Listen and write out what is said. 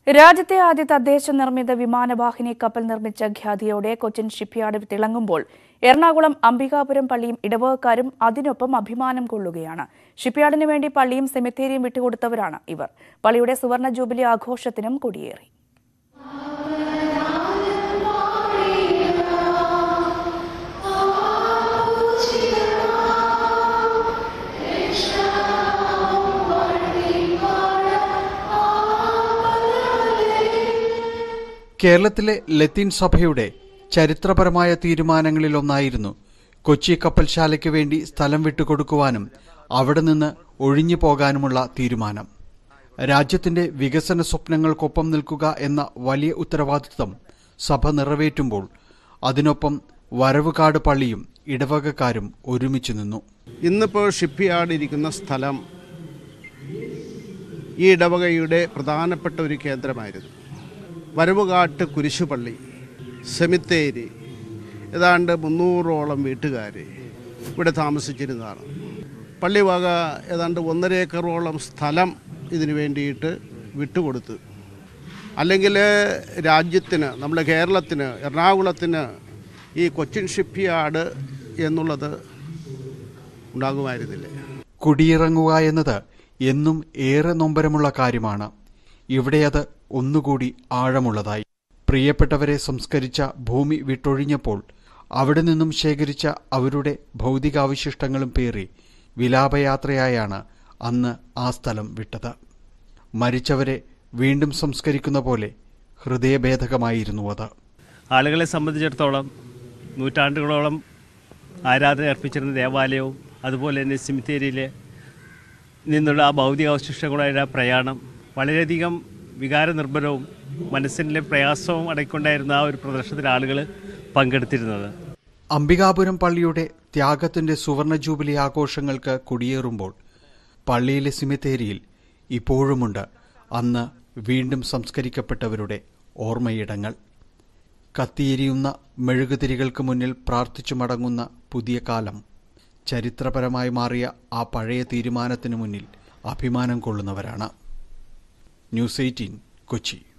രാജ്യത്തെ ആദ്യ തദ്ദേശ നിർമ്മിത വിമാനവാഹിനി കപ്പൽ നിർമ്മിച്ച ഖ്യാതിയോടെ കൊച്ചിൻ ഷിപ്പ്യാർഡ് തിളങ്ങുമ്പോൾ എറണാകുളം അംബികാപുരം പള്ളിയും ഇടവകക്കാരും അതിനൊപ്പം അഭിമാനം കൊള്ളുകയാണ് ഷിപ്പ്യാർഡിന് വേണ്ടി പള്ളിയും സെമിത്തേരിയും വിട്ടുകൊടുത്തവരാണ് ഇവർ പള്ളിയുടെ സുവർണ ജൂബിലി ആഘോഷത്തിനും കൊടിയേറി കേരളത്തിലെ ലത്തീൻ സഭയുടെ ചരിത്രപരമായ തീരുമാനങ്ങളിലൊന്നായിരുന്നു കൊച്ചി കപ്പൽശാലയ്ക്ക് വേണ്ടി സ്ഥലം വിട്ടുകൊടുക്കുവാനും അവിടെ നിന്ന് ഒഴിഞ്ഞു പോകാനുമുള്ള തീരുമാനം രാജ്യത്തിന്റെ വികസന സ്വപ്നങ്ങൾക്കൊപ്പം നിൽക്കുക എന്ന വലിയ ഉത്തരവാദിത്വം സഭ നിറവേറ്റുമ്പോൾ അതിനൊപ്പം വരവുകാട് പള്ളിയും ഇടവകക്കാരും ഒരുമിച്ച് നിന്നു ഇന്നിപ്പോൾ ഷിപ്പ് യാർഡ് ഇരിക്കുന്ന സ്ഥലം ഈ ഇടവകയുടെ പ്രധാനപ്പെട്ട ഒരു കേന്ദ്രമായിരുന്നു വരവുകാട്ട് കുരിശുപള്ളി സെമിത്തേരി ഏതാണ്ട് മുന്നൂറോളം വീട്ടുകാർ ഇവിടെ താമസിച്ചിരുന്നതാണ് പള്ളി വക ഏതാണ്ട് ഒന്നര ഏക്കറോളം സ്ഥലം ഇതിനു വേണ്ടിയിട്ട് വിട്ടുകൊടുത്ത് അല്ലെങ്കിൽ രാജ്യത്തിന് നമ്മുടെ കേരളത്തിന് എറണാകുളത്തിന് ഈ കൊച്ചിൻ ഷിപ്പ് യാർഡ് എന്നുള്ളത് ഉണ്ടാകുമായിരുന്നില്ല കുടിയിറങ്ങുക എന്നത് എന്നും ഏറെ നൊമ്പരമുള്ള കാര്യമാണ് ഇവിടെ അത് ഒന്നുകൂടി ആഴമുള്ളതായി പ്രിയപ്പെട്ടവരെ സംസ്കരിച്ച ഭൂമി വിട്ടൊഴിഞ്ഞപ്പോൾ അവിടെ നിന്നും ശേഖരിച്ച അവരുടെ ഭൗതികാവശിഷ്ടങ്ങളും പേറി വിലാപയാത്രയായാണ് അന്ന് ആ സ്ഥലം വിട്ടത് മരിച്ചവരെ വീണ്ടും സംസ്കരിക്കുന്ന പോലെ ഹൃദയഭേദകമായിരുന്നു അത് ആളുകളെ സംബന്ധിച്ചിടത്തോളം നൂറ്റാണ്ടുകളോളം ആരാധന അർപ്പിച്ചിരുന്ന ദേവാലയവും അതുപോലെ തന്നെ സിമിത്തേരിയിലെ നിന്നുള്ള ആ ഭൗതികാവശിഷ്ടങ്ങളുടെ ആ പ്രയാണം വളരെയധികം വികാരനിർഭരവും മനസ്സിൻ്റെ പ്രയാസവും അടക്കൊണ്ടായിരുന്ന ആ ഒരു പ്രദർശനത്തിൽ ആളുകൾ പങ്കെടുത്തിരുന്നത് അംബികാപുരം പള്ളിയുടെ ത്യാഗത്തിന്റെ സുവർണ ജൂബിലി ആഘോഷങ്ങൾക്ക് കുടിയേറുമ്പോൾ പള്ളിയിലെ സിമിത്തേരിയിൽ ഇപ്പോഴുമുണ്ട് അന്ന് വീണ്ടും സംസ്കരിക്കപ്പെട്ടവരുടെ ഓർമ്മയിടങ്ങൾ കത്തിയെരിയുന്ന മെഴുകുതിരികൾക്ക് മുന്നിൽ പ്രാർത്ഥിച്ചു മടങ്ങുന്ന പുതിയ കാലം ചരിത്രപരമായി മാറിയ ആ പഴയ തീരുമാനത്തിനു മുന്നിൽ അഭിമാനം കൊള്ളുന്നവരാണ് ന്യൂസ് എയ്റ്റീൻ കൊച്ചി